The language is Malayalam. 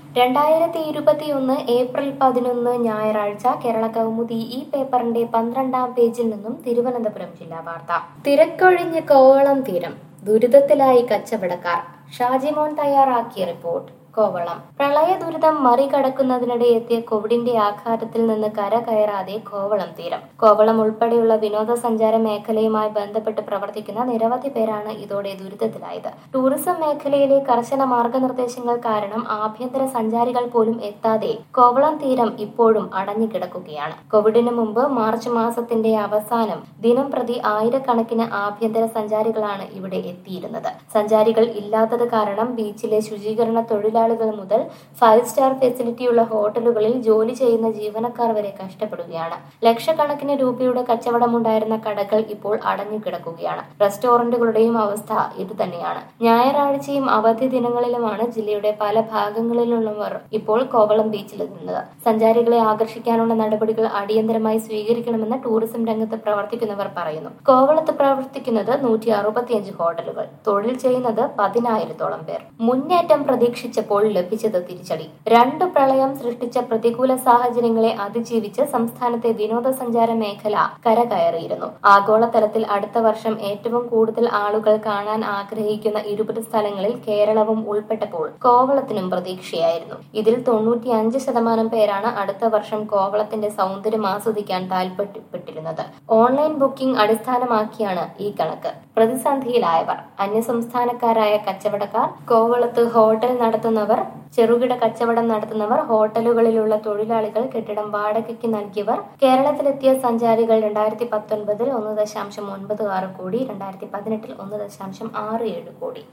രണ്ടായിരത്തി ഇരുപത്തിയൊന്ന് ഏപ്രിൽ പതിനൊന്ന് ഞായറാഴ്ച കേരള കൗമുദി ഈ പേപ്പറിന്റെ പന്ത്രണ്ടാം പേജിൽ നിന്നും തിരുവനന്തപുരം ജില്ലാ വാർത്ത തിരക്കൊഴിഞ്ഞ് കോവളം തീരം ദുരിതത്തിലായി കച്ചവടക്കാർ ഷാജിമോൻ തയ്യാറാക്കിയ റിപ്പോർട്ട് കോവളം പ്രളയ ദുരിതം മറികടക്കുന്നതിനിടെ എത്തിയ കോവിഡിന്റെ ആഘാതത്തിൽ നിന്ന് കര കയറാതെ കോവളം തീരം കോവളം ഉൾപ്പെടെയുള്ള വിനോദസഞ്ചാര മേഖലയുമായി ബന്ധപ്പെട്ട് പ്രവർത്തിക്കുന്ന നിരവധി പേരാണ് ഇതോടെ ദുരിതത്തിലായത് ടൂറിസം മേഖലയിലെ കർശന മാർഗനിർദ്ദേശങ്ങൾ കാരണം ആഭ്യന്തര സഞ്ചാരികൾ പോലും എത്താതെ കോവളം തീരം ഇപ്പോഴും അടഞ്ഞുകിടക്കുകയാണ് കോവിഡിന് മുമ്പ് മാർച്ച് മാസത്തിന്റെ അവസാനം ദിനം പ്രതി ആയിരക്കണക്കിന് ആഭ്യന്തര സഞ്ചാരികളാണ് ഇവിടെ എത്തിയിരുന്നത് സഞ്ചാരികൾ ഇല്ലാത്തത് കാരണം ബീച്ചിലെ ശുചീകരണ തൊഴിലാളികൾ മുതൽ ഫൈവ് സ്റ്റാർ ഫെസിലിറ്റിയുള്ള ഹോട്ടലുകളിൽ ജോലി ചെയ്യുന്ന ജീവനക്കാർ വരെ കഷ്ടപ്പെടുകയാണ് ലക്ഷക്കണക്കിന് രൂപയുടെ കച്ചവടമുണ്ടായിരുന്ന കടകൾ ഇപ്പോൾ അടഞ്ഞുകിടക്കുകയാണ് റെസ്റ്റോറന്റുകളുടെയും അവസ്ഥ ഇത് തന്നെയാണ് ഞായറാഴ്ചയും അവധി ദിനങ്ങളിലുമാണ് ജില്ലയുടെ പല ഭാഗങ്ങളിലുള്ളവർ ഇപ്പോൾ കോവളം ബീച്ചിലെത്തുന്നത് സഞ്ചാരികളെ ആകർഷിക്കാനുള്ള നടപടികൾ അടിയന്തരമായി സ്വീകരിക്കണമെന്ന് ടൂറിസം രംഗത്ത് പ്രവർത്തിക്കുന്നവർ പറയുന്നു കോവളത്ത് പ്രവർത്തിക്കുന്നത് നൂറ്റി അറുപത്തിയഞ്ച് ഹോട്ടലുകൾ തൊഴിൽ ചെയ്യുന്നത് പതിനായിരത്തോളം പേർ മുന്നേറ്റം പ്രതീക്ഷിച്ചപ്പോൾ ലഭിച്ചത് തിരിച്ചടി രണ്ട് പ്രളയം സൃഷ്ടിച്ച പ്രതികൂല സാഹചര്യങ്ങളെ അതിജീവിച്ച് സംസ്ഥാനത്തെ വിനോദസഞ്ചാര മേഖല കരകയറിയിരുന്നു ആഗോളതലത്തിൽ അടുത്ത വർഷം ഏറ്റവും കൂടുതൽ ആളുകൾ കാണാൻ ആഗ്രഹിക്കുന്ന ഇരുപത് സ്ഥലങ്ങളിൽ കേരളവും ഉൾപ്പെട്ടപ്പോൾ കോവളത്തിനും പ്രതീക്ഷയായിരുന്നു ഇതിൽ തൊണ്ണൂറ്റിയഞ്ച് ശതമാനം പേരാണ് അടുത്ത വർഷം കോവളത്തിന്റെ സൗന്ദര്യം ആസ്വദിക്കാൻ താൽപര്യപ്പെട്ടിരുന്നത് ഓൺലൈൻ ബുക്കിംഗ് അടിസ്ഥാനമാക്കിയാണ് ഈ കണക്ക് പ്രതിസന്ധിയിലായവർ അന്യസംസ്ഥാനക്കാരായ കച്ചവടക്കാർ കോവളത്ത് ഹോട്ടൽ നടത്തുന്നവർ ചെറുകിട കച്ചവടം നടത്തുന്നവർ ഹോട്ടലുകളിലുള്ള തൊഴിലാളികൾ കെട്ടിടം വാടകയ്ക്ക് നൽകിയവർ കേരളത്തിലെത്തിയ സഞ്ചാരികൾ രണ്ടായിരത്തി പത്തൊൻപതിൽ ഒന്ന് ദശാംശം ഒൻപത് ആറ് കോടി രണ്ടായിരത്തി പതിനെട്ടിൽ ഒന്ന് ദശാംശം ആറ് ഏഴ് കോടി